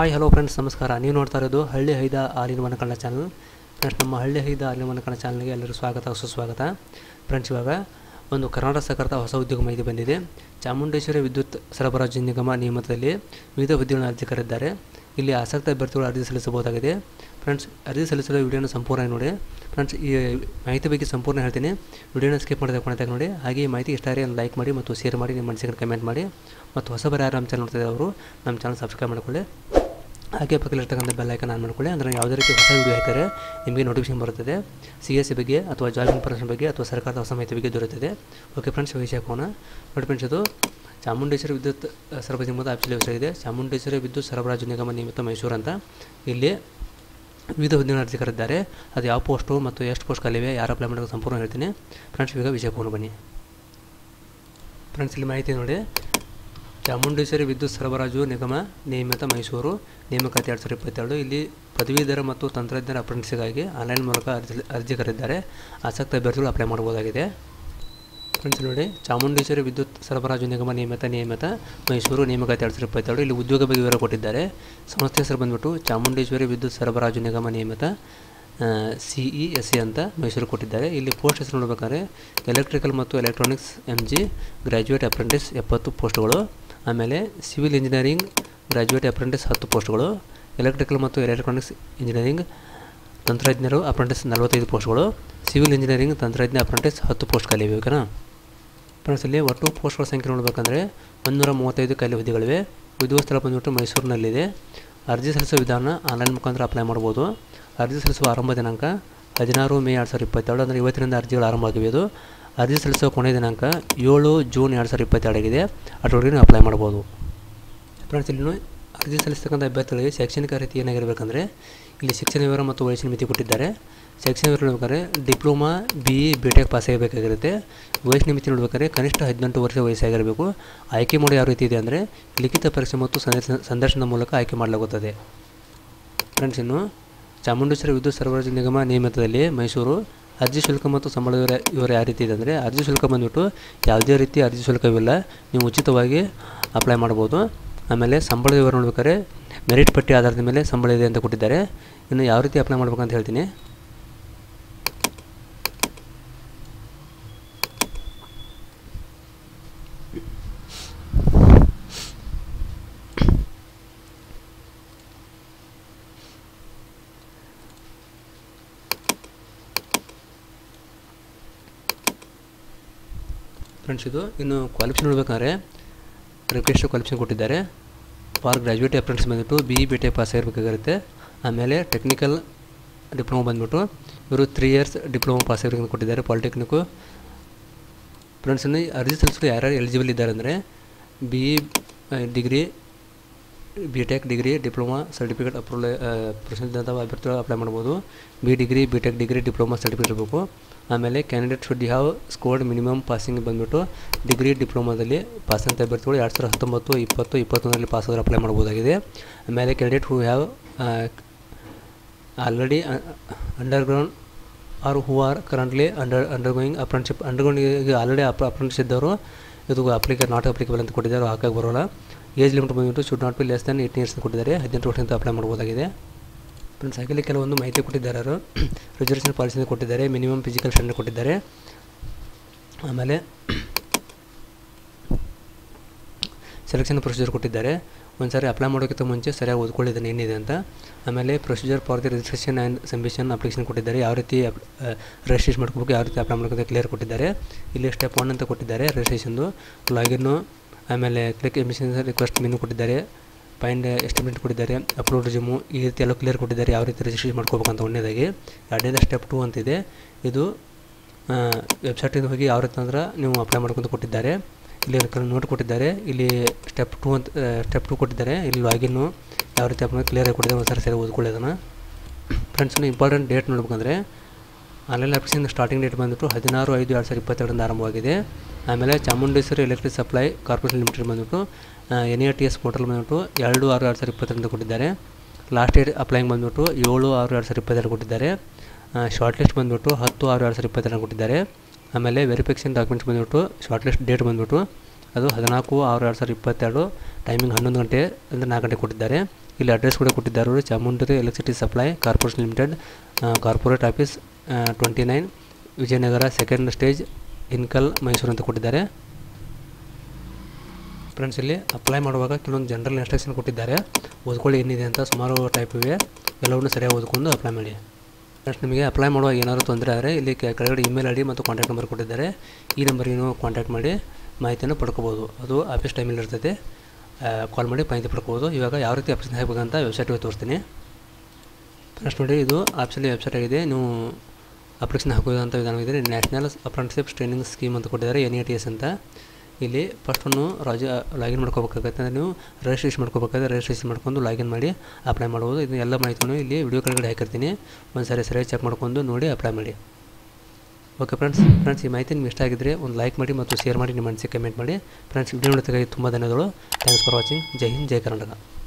hi hello friends ನಮಸ್ಕಾರ ನೀವು ನೋಡ್ತಾ ಇರೋದು ಹಳ್ಳಿ ಹೈದ ಹಾಲಿನ ಮನಕಣ್ಣ ಚಾನಲ್ ಫ್ರೆಂಡ್ಸ್ ನಮ್ಮ ಹಳ್ಳಿ ಹೈದ ಹಾಲಿನ ಮನಕಣ್ಣ ಚಾನಲ್ಗೆ ಎಲ್ಲರಿಗೂ ಸ್ವಾಗತ ಸುಸ್ವಾಗತ ಫ್ರೆಂಡ್ಸ್ ಇವಾಗ ಒಂದು ಕರ್ನಾಟಕ ಸರ್ಕಾರದ ಹೊಸ ಉದ್ಯೋಗ ಮಾಹಿತಿ ಬಂದಿದೆ ಚಾಮುಂಡೇಶ್ವರಿ ವಿದ್ಯುತ್ ಸರಬರಾಜು ನಿಗಮ ನಿಯಮದಲ್ಲಿ ವಿವಿಧ ಹುದ್ದೆಗಳನ್ನು ಅರ್ಜಿ ಕರೆದಿದ್ದಾರೆ ಇಲ್ಲಿ ಆಸಕ್ತ ಅಭ್ಯರ್ಥಿಗಳು ಅರ್ಜಿ ಸಲ್ಲಿಸಬಹುದಾಗಿದೆ ಫ್ರೆಂಡ್ಸ್ ಅರ್ಜಿ ಸಲ್ಲಿಸಲು ವಿಡಿಯೋನ ಸಂಪೂರ್ಣ ನೋಡಿ ಫ್ರೆಂಡ್ಸ್ ಈ ಮಾಹಿತಿ ಬಗ್ಗೆ ಸಂಪೂರ್ಣ ಹೇಳ್ತೀನಿ ವಿಡಿಯೋನ ಸ್ಕಿಪ್ ಮಾಡಿದ ಕೊನೆತಾಗ ನೋಡಿ ಹಾಗೆ ಈ ಮಾಹಿತಿ ಇಷ್ಟ ಆದರೆ ಲೈಕ್ ಮಾಡಿ ಮತ್ತು ಶೇರ್ ಮಾಡಿ ನಿಮ್ಮ ಮನಸ್ಸಿಗೆ ಕಮೆಂಟ್ ಮಾಡಿ ಮತ್ತು ಹೊಸಬರು ಯಾರು ನಮ್ಮ ಚಾನಲ್ ನೋಡ್ತಿದ್ದಾರೆ ಅವರು ನಮ್ಮ ಚಾನಲ್ ಸಬ್ಸ್ಕ್ರೈಬ್ ಮಾಡ್ಕೊಳ್ಳಿ ಹಾಗೆ ಪಕ್ಕದಲ್ಲಿರ್ತಕ್ಕಂಥ ಬೆಲ್ ಐಕನ್ ಆನ್ ಮಾಡ್ಕೊಳ್ಳಿ ಅಂದರೆ ಯಾವುದೇ ರೀತಿ ಹೊಸ ವಿಡಿಯೋ ಹಾಕಿದರೆ ನಿಮಗೆ ನೋಟಿಫಿಕೇಶನ್ ಬರುತ್ತದೆ ಸಿ ಎಸ್ ಸಿ ಬಗ್ಗೆ ಅಥವಾ ಜಾಬ್ ಇನ್ಫಾರ್ಮೇಷನ್ ಬಗ್ಗೆ ಅಥವಾ ಸರ್ಕಾರದ ಹೊಸ ಮಾಹಿತಿ ಬಗ್ಗೆ ದೊರೆಯುತ್ತದೆ ಓಕೆ ಫ್ರೆಂಡ್ಸ್ ವಿಷಯ ಹೋಗೋಣ ನೋಡಿ ಫ್ರೆಂಡ್ಸ್ ಇದು ಚಾಮುಂಡೇಶ್ವರಿ ವಿದ್ಯುತ್ ಸರಬರಾಜು ನಿಗಮದ ಆಫೀಸಲ್ಲಿ ವೆಬ್ಸೈಟ್ ಇದೆ ಚಾಮುಂಡೇಶ್ವರಿ ವಿದ್ಯುತ್ ಸರಬರಾಜು ನಿಗಮ ನಿಮಿತ್ತ ಮೈಸೂರು ಅಂತ ಇಲ್ಲಿ ವಿವಿಧ ಹುದ್ದೆಗಳನ್ನು ಅರ್ಜಿ ಕರೆದಿದ್ದಾರೆ ಅದು ಯಾವ ಪೋಸ್ಟು ಮತ್ತು ಎಷ್ಟು ಪೋಸ್ಟ್ ಖಾಲಿವೆ ಯಾರು ಅಪ್ಲೈ ಮಾಡೋದು ಸಂಪೂರ್ಣ ಹೇಳ್ತೀನಿ ಫ್ರೆಂಡ್ಸ್ ಈಗ ವಿಷಯಕ್ಕೆ ಹೋಗೋಣ ಬನ್ನಿ ಫ್ರೆಂಡ್ಸ್ ಇಲ್ಲಿ ಮಾಹಿತಿ ನೋಡಿ ಚಾಮುಂಡೇಶ್ವರಿ ವಿದ್ಯುತ್ ಸರಬರಾಜು ನಿಗಮ ನಿಯಮಿತ ಮೈಸೂರು ನೇಮಕಾತಿ ಎರಡು ಸಾವಿರದ ಇಪ್ಪತ್ತೆರಡು ಇಲ್ಲಿ ಪದವೀಧರ ಮತ್ತು ತಂತ್ರಜ್ಞರ ಅಪ್ರೆಂಟಿಸ್ಗಾಗಿ ಆನ್ಲೈನ್ ಮೂಲಕ ಅರ್ಜಿ ಅರ್ಜಿ ಕರೆದಿದ್ದಾರೆ ಆಸಕ್ತ ಅಭ್ಯರ್ಥಿಗಳು ಅಪ್ಲೈ ಮಾಡ್ಬೋದಾಗಿದೆ ಫ್ರೆಂಡ್ಸ್ ನೋಡಿ ಚಾಮುಂಡೇಶ್ವರಿ ವಿದ್ಯುತ್ ಸರಬರಾಜು ನಿಗಮ ನಿಯಮಿತ ನಿಯಮಿತ ಮೈಸೂರು ನೇಮಕಾತಿ ಎರಡು ಸಾವಿರದ ಇಪ್ಪತ್ತೆರಡು ಇಲ್ಲಿ ಉದ್ಯೋಗ ಬಗ್ಗೆ ವಿವರ ಕೊಟ್ಟಿದ್ದಾರೆ ಸಂಸ್ಥೆ ಹೆಸರು ಬಂದ್ಬಿಟ್ಟು ಚಾಮುಂಡೇಶ್ವರಿ ವಿದ್ಯುತ್ ಸರಬರಾಜು ನಿಗಮ ನಿಯಮಿತ ಸಿ ಇ ಎಸ್ ಸಿ ಅಂತ ಮೈಸೂರು ಕೊಟ್ಟಿದ್ದಾರೆ ಇಲ್ಲಿ ಪೋಸ್ಟ್ ಹೆಸರು ನೋಡಬೇಕಾದ್ರೆ ಎಲೆಕ್ಟ್ರಿಕಲ್ ಮತ್ತು electronics M G graduate apprentice ಎಪ್ಪತ್ತು ಪೋಸ್ಟ್ಗಳು ಆಮೇಲೆ ಸಿವಿಲ್ ಇಂಜಿನಿಯರಿಂಗ್ ಗ್ರ್ಯಾಜುಯೇಟ್ ಅಪ್ರೆಂಟಿಸ್ ಹತ್ತು ಪೋಸ್ಟ್ಗಳು ಎಲೆಕ್ಟ್ರಿಕಲ್ ಮತ್ತು ಎಲೆಕ್ಟ್ರಾನಿಕ್ಸ್ ಇಂಜಿನಿಯರಿಂಗ್ ತಂತ್ರಜ್ಞರು ಅಪ್ರೆಂಟಿಸ್ ನಲವತ್ತೈದು ಪೋಸ್ಟ್ಗಳು ಸಿವಿಲ್ ಇಂಜಿನಿಯರಿಂಗ್ ತಂತ್ರಜ್ಞ ಅಪ್ರೆಂಟಿಸ್ ಹತ್ತು ಪೋಸ್ಟ್ ಖಾಲಿ ಓಕೆನಾ ಫ್ರೆಂಡ್ಸ್ ಇಲ್ಲಿ ಒಟ್ಟು ಪೋಸ್ಟ್ಗಳ ಸಂಖ್ಯೆ ನೋಡಬೇಕಂದ್ರೆ ಒಂದೂರ ಮೂವತ್ತೈದು ಖಾಲಿ ಹುದ್ದೆಗಳಿವೆ ಉದ್ಯೋಗ ಸ್ಥಳ ಬಂದುಬಿಟ್ಟು ಮೈಸೂರಿನಲ್ಲಿದೆ ಅರ್ಜಿ ಸಲ್ಲಿಸೋ ವಿಧಾನ ಆನ್ಲೈನ್ ಮುಖಾಂತರ ಅಪ್ಲೈ ಮಾಡ್ಬೋದು ಅರ್ಜಿ ಸಲ್ಲಿಸುವ ಆರಂಭ ದಿನಾಂಕ ಹದಿನಾರು ಮೇ ಎರಡು ಸಾವಿರದ ಇಪ್ಪತ್ತೆರಡು ಅಂದರೆ ಇವತ್ತಿನಿಂದ ಅರ್ಜಿಗಳು ಆರಂಭ ಆಗಿವೆ ಅದು ಅರ್ಜಿ ಸಲ್ಲಿಸುವ ಕೊನೆಯ ದಿನಾಂಕ ಏಳು ಜೂನ್ ಎರಡು ಸಾವಿರದ ಇಪ್ಪತ್ತೆರಡು ಆಗಿದೆ ಅಷ್ಟರವರೆಗೆ ನೀವು ಅಪ್ಲೈ ಮಾಡ್ಬೋದು ಫ್ರೆಂಡ್ಸ್ ಇಲ್ಲಿ ಅರ್ಜಿ ಸಲ್ಲಿಸ್ತಕ್ಕಂಥ ಅಭ್ಯರ್ಥಿಗಳಿಗೆ ಶೈಕ್ಷಣಿಕ ಅರ್ಹತೆ ಏನಾಗಿರಬೇಕಂದ್ರೆ ಇಲ್ಲಿ ಶಿಕ್ಷಣ ವಿವರ ಮತ್ತು ವಯಸ್ಸಿನ ಮಿತಿ ಕೊಟ್ಟಿದ್ದಾರೆ ಶೈಕ್ಷಣಿಕ ವಿವರ ನೋಡ್ಬೇಕಾದ್ರೆ diploma B E B tech pass ಆಗಬೇಕಾಗಿರುತ್ತೆ ವಯಸ್ಸಿನ ಮಿತಿ ನೋಡ್ಬೇಕಾದ್ರೆ ಕನಿಷ್ಠ ಹದಿನೆಂಟು ವರ್ಷ ವಯಸ್ಸಾಗಿರಬೇಕು ಆಯ್ಕೆ ಮಾಡೋ ಯಾವ ರೀತಿ ಇದೆ ಅಂದರೆ ಲಿಖಿತ ಪರೀಕ್ಷೆ ಮತ್ತು ಸಂದರ್ಶನ ಸಂದರ್ಶನದ ಮೂಲಕ ಆಯ್ಕೆ ಮಾಡಲಾಗುತ್ತದೆ ಫ್ರೆಂಡ್ಸ್ ಇನ್ನು ಚಾಮುಂಡೇಶ್ವರಿ ವಿದ್ಯುತ್ ಸರಬರಾಜು ನಿಗಮ ನಿಯಮಿತದಲ್ಲಿ ಮೈಸೂರು ಅರ್ಜಿ ಶುಲ್ಕ ಮತ್ತು ಸಂಬಳ ವಿವರ ವಿವರ ಯಾವ ರೀತಿ ಇದೆ ಅಂದರೆ ಅರ್ಜಿ ಶುಲ್ಕ ಬಂದುಬಿಟ್ಟು ಯಾವುದೇ ರೀತಿ ಅರ್ಜಿ ಶುಲ್ಕವಿಲ್ಲ ನೀವು ಉಚಿತವಾಗಿ ಅಪ್ಲೈ ಮಾಡ್ಬೋದು ಆಮೇಲೆ ಸಂಬಳದ ವಿವರ ನೋಡ್ಬೇಕಾದ್ರೆ ಮೆರಿಟ್ ಪಟ್ಟಿ ಆಧಾರದ ಮೇಲೆ ಸಂಬಳ ಇದೆ ಅಂತ ಕೊಟ್ಟಿದ್ದಾರೆ ಇನ್ನು ಯಾವ ರೀತಿ ಅಪ್ಲೈ ಮಾಡ್ಬೇಕಂತ ಹೇಳ್ತೀನಿ ಫ್ರೆಂಡ್ಸ್ ಇದು ಇನ್ನು ಕ್ವಾಲಿಫಿಕೇಷನ್ ನೋಡ್ಬೇಕಾದ್ರೆ ರಿಕ್ವೆಸ್ಟ್ ಕ್ವಾಲಿಫಿಕೇಷನ್ ಕೊಟ್ಟಿದ್ದಾರೆ ಫಾರ್ ಗ್ರ್ಯಾಜುಯೇಟ್ ಅಪ್ರೆಂಟಿಸ್ ಬಂದುಬಿಟ್ಟು B E B tech pass ಆಗಿರಬೇಕಾಗಿರುತ್ತೆ ಆಮೇಲೆ ಟೆಕ್ನಿಕಲ್ ಡಿಪ್ಲೊಮಾ ಬಂದುಬಿಟ್ಟು ಇವರು ತ್ರೀ ಇಯರ್ಸ್ ಡಿಪ್ಲೊಮಾ ಪಾಸ್ ಆಗಿರೋದನ್ನು ಕೊಟ್ಟಿದ್ದಾರೆ ಪಾಲಿಟೆಕ್ನಿಕ್ಕು ಫ್ರೆಂಡ್ಸ್ ಇನ್ನು ಅರ್ಜಿ ಸಲ್ಲಿಸಲು ಯಾರ್ಯಾರು ಎಲಿಜಿಬಲ್ ಇದ್ದಾರೆ ಅಂದರೆ B E degree B tech degree diploma certificate approval ಪ್ರಶ್ನಿಸಿದಂಥ ಅಭ್ಯರ್ಥಿಗಳು ಅಪ್ಲೈ ಮಾಡ್ಬೋದು B degree B tech degree diploma certificate ಇರಬೇಕು ಆಮೇಲೆ candidate should have scored minimum passing ಬಂದುಬಿಟ್ಟು ಡಿಗ್ರಿ ಡಿಪ್ಲೊಮಾದಲ್ಲಿ ಪಾಸಂತ ಅಭ್ಯರ್ಥಿಗಳು ಎರಡು ಸಾವಿರದ ಹತ್ತೊಂಬತ್ತು ಇಪ್ಪತ್ತು ಇಪ್ಪತ್ತೊಂದರಲ್ಲಿ ಪಾಸ್ ಆದರೆ ಅಪ್ಲೈ ಮಾಡ್ಬೋದಾಗಿದೆ ಆಮೇಲೆ candidate who have already underground are who are currently under undergoing apprenticeship underground ಈಗ ಆಲ್ರೆಡಿ ಅಪ್ ಅಪ್ರೆಂಟಿಸ್ ಇದ್ದವರು ಇದು ಅಪ್ಲಿಕೇ ನಾಟ್ ಅಪ್ಲಿಕೇಬಲ್ ಅಂತ ಕೊಟ್ಟಿದ್ದಾರೆ ಹಾಕಕ್ಕೆ ಬರೋಲ್ಲ ಏಜ್ ಲಿಮಿಟ್ ಬಂದುಬಿಟ್ಟು should not be less than eighteen years ಕೊಟ್ಟಿದ್ದಾರೆ ಹದಿನೆಂಟು ವರ್ಷದಿಂದ ಅಪ್ಲೈ ಮಾಡ್ಬೋದಾಗಿದೆ ಫ್ರೆಂಡ್ಸ್ ಹಾಗೆ ಕೆಲವೊಂದು ಮಾಹಿತಿ ಕೊಟ್ಟಿದ್ದಾರೆ ಅವರು ರಿಸರ್ವೇಷನ್ ಪಾಲಿಸಿನ ಕೊಟ್ಟಿದ್ದಾರೆ ಮಿನಿಮಮ್ ಫಿಸಿಕಲ್ ಸ್ಟ್ಯಾಂಡರ್ಡ್ ಕೊಟ್ಟಿದ್ದಾರೆ ಆಮೇಲೆ ಸೆಲೆಕ್ಷನ್ ಪ್ರೊಸೀಜರ್ ಕೊಟ್ಟಿದ್ದಾರೆ ಒಂದು ಸಾರಿ ಅಪ್ಲೈ ಮಾಡೋಕ್ಕಿಂತ ಮುಂಚೆ ಸರಿಯಾಗಿ ಓದ್ಕೊಳ್ಳಿದ್ದಾನೆ ಏನಿದೆ ಅಂತ ಆಮೇಲೆ procedure for the registration and submission application ಕೊಟ್ಟಿದ್ದಾರೆ ಯಾವ ರೀತಿ ರಿಜಿಸ್ಟ್ರೇಷನ್ ಮಾಡ್ಕೋಬೇಕು ಯಾವ ರೀತಿ ಅಪ್ಲೈ ಮಾಡ್ಕೋಬೇಕು ಕ್ಲಿಯರ್ ಕೊಟ್ಟಿದ್ದಾರೆ ಇಲ್ಲಿ ಸ್ಟೆಪ್ ಒನ್ ಅಂತ ಕೊಟ್ಟಿದ್ದಾರೆ ರಿಜಿಸ್ಟ್ರೇಷನ್ದು ಲಾಗಿನ್ನು ಆಮೇಲೆ ಕ್ಲಿಕ್ ಎಮಿಷನ್ ರಿಕ್ವೆಸ್ಟ್ ಮೆನು ಕೊಟ್ಟಿದ್ದಾರೆ ಫೈಂಡ್ ಎಸ್ಟಿಮೇಟ್ ಕೊಟ್ಟಿದ್ದಾರೆ ಅಪ್ಲೋಡ್ ರಿಜ್ಯೂಮು ಈ ರೀತಿ ಎಲ್ಲ ಕ್ಲಿಯರ್ ಕೊಟ್ಟಿದ್ದಾರೆ ಯಾವ ರೀತಿ ರಿಜಿಸ್ಟ್ರೇಷನ್ ಮಾಡ್ಕೋಬೇಕಂತ ಒಂದನೇದಾಗಿ ಎರಡನೇದ ಸ್ಟೆಪ್ ಟು ಅಂತಿದೆ ಇದು ವೆಬ್ಸೈಟಿಂದ ಹೋಗಿ ಯಾವ ರೀತಿ ಅಂದ್ರೆ ನೀವು ಅಪ್ಲೈ ಮಾಡ್ಕೊಂಡು ಕೊಟ್ಟಿದ್ದಾರೆ ಇಲ್ಲಿ ನೋಟ್ ಕೊಟ್ಟಿದ್ದಾರೆ ಇಲ್ಲಿ ಸ್ಟೆಪ್ ಟು ಅಂತ ಸ್ಟೆಪ್ ಟು ಕೊಟ್ಟಿದ್ದಾರೆ ಇಲ್ಲಿ ಲಾಗಿನ್ನು ಯಾವ ರೀತಿ ಅಪ್ಲೈ ಕ್ಲಿಯರಾಗಿ ಕೊಟ್ಟಿದ್ದಾರೆ ಒಂದು ಸರಿ ಸರಿ ಓದ್ಕೊಳ್ಳಿ ಅದನ್ನು ಫ್ರೆಂಡ್ಸ್ ಇಂಪಾರ್ಟೆಂಟ್ ಡೇಟ್ ನೋಡ್ಬೇಕಂದ್ರೆ ಆನ್ಲೈನ್ ಅಪ್ಲಿಕೇಶನ್ ಸ್ಟಾರ್ಟಿಂಗ್ ಡೇಟ್ ಬಂದುಬಿಟ್ಟು ಹದಿನಾರು ಐದು ಎರಡು ಸಾವಿರದ ಇಪ್ಪತ್ತೆರಡರಿಂದ ಆರಂಭವಾಗಿದೆ ಆಮೇಲೆ Chamundeshwari electric supply corporation limited ಬಂದುಬಿಟ್ಟು N A T S portal ಬಂದುಬಿಟ್ಟು ಎರಡು ಆರು ಎರಡು ಸಾವಿರದ ಇಪ್ಪತ್ತರಿಂದ ಕೊಟ್ಟಿದ್ದಾರೆ ಲಾಸ್ಟ್ ಡೇಟ್ ಅಪ್ಲೈಂಗ್ ಬಂದುಬಿಟ್ಟು ಏಳು ಆರು ಎರಡು ಸಾವಿರದ ಇಪ್ಪತ್ತೆರಡು ಕೊಟ್ಟಿದ್ದಾರೆ ಶಾರ್ಟ್ ಲಿಸ್ಟ್ ಬಂದುಬಿಟ್ಟು ಹತ್ತು ಆರು ಎರಡು ಸಾವಿರದ ಇಪ್ಪತ್ತೆರಡು ಕೊಟ್ಟಿದ್ದಾರೆ ಆಮೇಲೆ ವೆರಿಫಿಕೇಷನ್ ಡಾಕ್ಯುಮೆಂಟ್ಸ್ ಬಂದುಬಿಟ್ಟು ಶಾರ್ಟ್ ಲಿಸ್ಟ್ ಡೇಟ್ ಬಂದುಬಿಟ್ಟು ಅದು ಹದಿನಾಲ್ಕು ಆರು ಎರಡು ಸಾವಿರದ ಇಪ್ಪತ್ತೆರಡು ಟೈಮಿಂಗ್ ಹನ್ನೊಂದು ಗಂಟೆ ಅಂದರೆ ನಾಲ್ಕು ಗಂಟೆ ಕೊಟ್ಟಿದ್ದಾರೆ ಇಲ್ಲಿ ಅಡ್ರೆಸ್ ಕೂಡ ಕೊಟ್ಟಿದ್ದಾರೆ ಅವರು Chamundi electricity supply corporation limited corporate office twenty nine Vijayanagar second stage ಇನ್ಕಲ್ ಮೈಸೂರು ಅಂತ ಕೊಟ್ಟಿದ್ದಾರೆ ಫ್ರೆಂಡ್ಸ್ ಇಲ್ಲಿ ಅಪ್ಲೈ ಮಾಡುವಾಗ ಕೆಲವೊಂದು ಜನರಲ್ ಇನ್ಸ್ಟ್ರಕ್ಷನ್ ಕೊಟ್ಟಿದ್ದಾರೆ ಓದ್ಕೊಳ್ಳಿ ಏನಿದೆ ಅಂತ ಸುಮಾರು ಟೈಪ್ ಇವೆ ಎಲ್ಲವನ್ನೂ ಸರಿಯಾಗಿ ಓದ್ಕೊಂಡು ಅಪ್ಲೈ ಮಾಡಿ ಫ್ರೆಂಡ್ಸ್ ನಿಮಗೆ ಅಪ್ಲೈ ಮಾಡುವಾಗ ಏನಾದರೂ ತೊಂದರೆ ಆದರೆ ಇಲ್ಲಿ ಕೆ- ಕೆಳಗಡೆ ಇಮೇಲ್ ಐ ಡಿ ಮತ್ತು ಕಾಂಟ್ಯಾಕ್ಟ್ ನಂಬರ್ ಕೊಟ್ಟಿದ್ದಾರೆ ಈ ನಂಬರ್ಗೆ ನೀವು ಕಾಂಟ್ಯಾಕ್ಟ್ ಮಾಡಿ ಮಾಹಿತಿಯನ್ನು ಪಡ್ಕೋಬೋದು ಅದು ಆಫೀಸ್ ಟೈಮಲ್ಲಿ ಇರ್ತೈತೆ ಕಾಲ್ ಮಾಡಿ ಮಾಹಿತಿ ಪಡ್ಕೋಬೋದು ಇವಾಗ ಯಾವ ರೀತಿ ಅಪ್ಲಿಕೇಶನ್ ಹಾಕಬೇಕಂತ ವೆಬ್ಸೈಟ್ ತೋರಿಸ್ತೀನಿ ಫ್ರೆಂಡ್ಸ್ ನೋಡಿ ಇದು ಆಪ್ಷಲ್ಲಿ ವೆಬ್ಸೈಟ್ ಆಗಿದೆ ನೀವು ಅಪ್ಲಿಕೇಶನ್ ಹಾಕೋದಂಥ ವಿಧಾನವಿದೆ ನ್ಯಾಷನಲ್ ಅಪ್ರೆಂಟಿಸ್ಶಿಪ್ ಟ್ರೈನಿಂಗ್ ಸ್ಕೀಮ್ ಅಂತ ಕೊಟ್ಟಿದ್ದಾರೆ ಎನ್ ಎ ಟಿ ಎಸ್ ಅಂತ ಇಲ್ಲಿ ಫಸ್ಟನ್ನು ರಾಜ ಲಾಗಿನ್ ಮಾಡ್ಕೋಬೇಕಾಗತ್ತೆ ಅಂದರೆ ನೀವು ರಿಜಿಸ್ಟ್ರೇಷನ್ ಮಾಡ್ಕೋಬೇಕಾದ್ರೆ ರಿಜಿಸ್ಟ್ರೇಷನ್ ಮಾಡ್ಕೊಂಡು ಲಾಗಿನ್ ಮಾಡಿ ಅಪ್ಲೈ ಮಾಡ್ಬೋದು ಇದು ಎಲ್ಲ ಮಾಹಿತಿಯನ್ನು ಇಲ್ಲಿ ವಿಡಿಯೋ ಕೆಳಗಡೆ ಹಾಕಿರ್ತೀನಿ ಒಂದು ಸಾರಿ ಸರಿಯಾಗಿ ಚೆಕ್ ಮಾಡ್ಕೊಂಡು ನೋಡಿ ಅಪ್ಲೈ ಮಾಡಿ ಓಕೆ ಫ್ರೆಂಡ್ಸ್ ಫ್ರೆಂಡ್ಸ್ ಈ ಮಾಹಿತಿ ನಿಮ್ಗೆ ಇಷ್ಟ ಆಗಿದ್ದರೆ ಒಂದು ಲೈಕ್ ಮಾಡಿ ಮತ್ತು ಶೇರ್ ಮಾಡಿ ನಿಮ್ಮ ಮನಸ್ಸಿಗೆ ಕಮೆಂಟ್ ಮಾಡಿ ಫ್ರೆಂಡ್ಸ್ ವಿಡಿಯೋ ನೋಡೋದಕ್ಕಾಗಿ ತುಂಬ ಧನ್ಯವಾದಗಳು ಥ್ಯಾಂಕ್ಸ್ ಫಾರ್ ವಾಚಿಂಗ್ ಜೈ ಹಿಂದ್ ಜೈ ಕರ್ನಾಟಕ